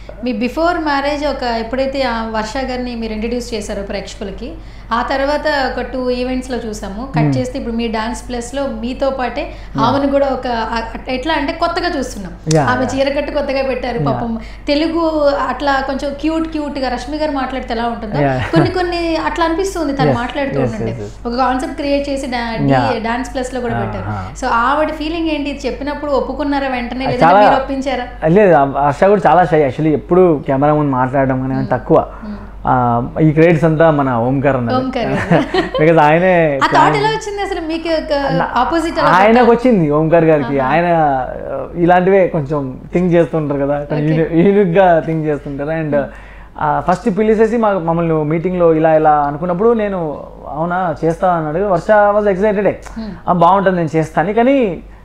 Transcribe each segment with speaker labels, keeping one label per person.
Speaker 1: Me before marriage ఒక ఎప్పుడైతే ఆ వర్ష గారిని మీరు ఇంట్రడ్యూస్ చేశారో ప్రేక్షకులకి ఆ తర్వాత ఒక టూ ఈవెంట్స్లో చూసాము కట్ చేస్తే ఇప్పుడు మీ డాన్స్ ప్లస్లో మీతో పాటే ఆమెను కూడా ఒక ఆ- అట్- ఎట్లా అంటే కొత్తగా చూస్తున్నాం
Speaker 2: Yeah,
Speaker 1: ఆమె చీరకట్టు కొత్తగా పెట్టారు పాపం తెలుగు అట్లా కొంచెం క్యూట్ క్యూట్ గా రష్మి గారు మాట్లాడితే ఎలా ఉంటుందో
Speaker 2: Yeah.
Speaker 1: కొన్ని కొన్ని అట్లా అనిపిస్తుంది తను
Speaker 2: Yes,
Speaker 1: మాట్లాడుతూ
Speaker 2: yes,
Speaker 1: ఉంటుంటే
Speaker 2: yes, yes.
Speaker 1: ఒక కాన్సెప్ట్ క్రియేట్ చేసి
Speaker 2: Yeah.
Speaker 1: డాన్స్ ప్లస్ లో కూడా
Speaker 2: Ah,
Speaker 1: పెట్టారు
Speaker 2: ah.
Speaker 1: సో ఆవిడ ఫీలింగ్ ఏంటి ఇది చెప్పినప్పుడు ఒప్పుకున్నారా వెంటనే లేదా
Speaker 2: చాలా-
Speaker 1: మీరు ఒప్పించారా
Speaker 2: లేదు ఆ హర్ష కూడా చాలా షై యాక్చువల్లీ ఎప్పుడు కెమెరా ముందు మాట్లాడడం అనేది తక్కువ ఆ, ఈ క్రెడిట్స్ అంతా మన ఓంకార్ ఉన్నది
Speaker 1: ఓంకార్
Speaker 2: బికాజ్ ఆయనే
Speaker 1: ఆ థాట్ ఎలా వచ్చింది అసలు మీకు ఆపోజిట్
Speaker 2: ఆయనకు వచ్చింది ఓంకార్ గారికి ఆయన ఆ, ఇలాంటివే కొంచెం థింక్ చేస్తుంటారు కదా యూనిక్ గా థింక్ చేస్తుంటారు అండ్ ఫస్ట్ పిలిచేసి మా మమ్మల్ని మీటింగ్లో ఇలా ఇలా అనుకున్నప్పుడు నేను అవునా చేస్తా అన్నాడు వర్ష వాజ్ ఎక్సైటెడ్ బాగుంటుంది నేను చేస్తాను కానీ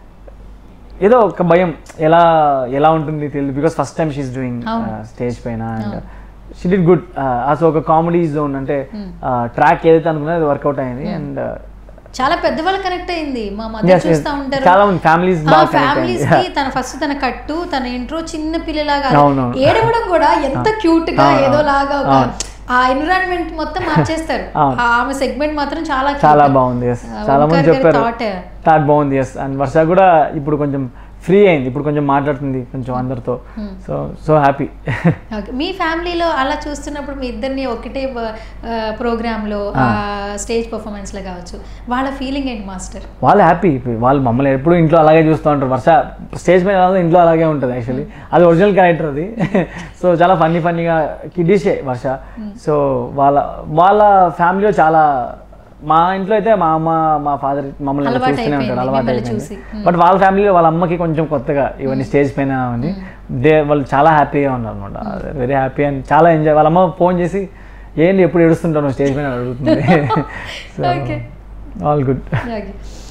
Speaker 2: ఏదో ఒక భయం ఎలా ఎలా ఉంటుంది తెలియదు because first time she is doing stage పైన అండ్ షీ డిడ్ గుడ్ అసలు ఒక కామెడీ జోన్ అంటే ట్రాక్ ఏదైతే అనుకున్నా అది వర్కౌట్ అయింది అండ్
Speaker 1: చాలా పెద్దవాళ్ళు కనెక్ట్ అయింది మా మధ్య
Speaker 2: Yes, yes.
Speaker 1: చూస్తా ఉంటారు
Speaker 2: చాలా మంది families బాగా connect
Speaker 1: ఫ్యామిలీస్
Speaker 2: అయ్యింది.
Speaker 1: కి తన ఫస్ట్ తన కట్టు తన ఇంట్రో చిన్న పిల్లలాగా
Speaker 2: అవును.
Speaker 1: ఏడవడం కూడా ఎంత క్యూట్ గా
Speaker 2: అవును,
Speaker 1: ఏదో
Speaker 2: అవును.
Speaker 1: లాగా ఒక
Speaker 2: అవును.
Speaker 1: ఆ ఎన్విరాన్మెంట్ మొత్తం మార్చేస్తారు
Speaker 2: అవును.
Speaker 1: ఆ ఆమె సెగ్మెంట్ మాత్రం చాలా cute.
Speaker 2: చాలా బాగుంది ఎస్
Speaker 1: ఆ,
Speaker 2: చాలా మంది
Speaker 1: ఓంకార్ గారి
Speaker 2: చెప్పారు
Speaker 1: thought.
Speaker 2: థాట్ బాగుంది ఎస్ అండ్ వర్ష కూడా ఇప్పుడు కొంచెం ఫ్రీ అయింది ఇప్పుడు కొంచెం మాట్లాడుతుంది కొంచెం అందరితో సో సో హ్యాపీ
Speaker 1: Okay. మీ ఫ్యామిలీలో అలా చూస్తున్నప్పుడు మీ ఇద్దరిని ఒకటే ప్రోగ్రాంలో స్టేజ్ పర్ఫార్మెన్స్ లో కావచ్చు వాళ్ళ ఫీలింగ్ ఏంటి మాస్టర్
Speaker 2: వాళ్ళు హ్యాపీ వాళ్ళు మమ్మల్ని ఎప్పుడు ఇంట్లో అలాగే చూస్తూ ఉంటారు వర్ష స్టేజ్ మీద ఎలా ఉందో ఇంట్లో అలాగే ఉంటుంది యాక్చువల్లీ అది ఒరిజినల్ క్యారెక్టర్ అది సో చాలా ఫన్నీ ఫన్నీగా కిడ్డీసే వర్ష సో వాళ్ళ వాళ్ళ ఫ్యామిలీలో చాలా మా ఇంట్లో అయితే మా అమ్మ మా ఫాదర్ మమ్మల్ని అలా
Speaker 1: అలవాటు
Speaker 2: చూస్తూనే ఉంటారు
Speaker 1: అయిపోయింది,
Speaker 2: అలవాటు
Speaker 1: మిమ్మల్ని
Speaker 2: అయిపోయింది
Speaker 1: చూసి.
Speaker 2: బట్ వాళ్ళ ఫ్యామిలీలో వాళ్ళ అమ్మకి కొంచెం కొత్తగా ఇవన్నీ స్టేజ్ పైన ఉంది దే వాళ్ళు చాలా హ్యాపీగా ఉన్నారు అనమాట వెరీ హ్యాపీ అండ్ చాలా ఎంజాయ్ వాళ్ళ అమ్మ ఫోన్ చేసి ఏంటి ఎప్పుడు ఏడుస్తుంటాను స్టేజ్ పైన అడుగుతుంది
Speaker 1: Okay.
Speaker 2: All good
Speaker 1: Okay.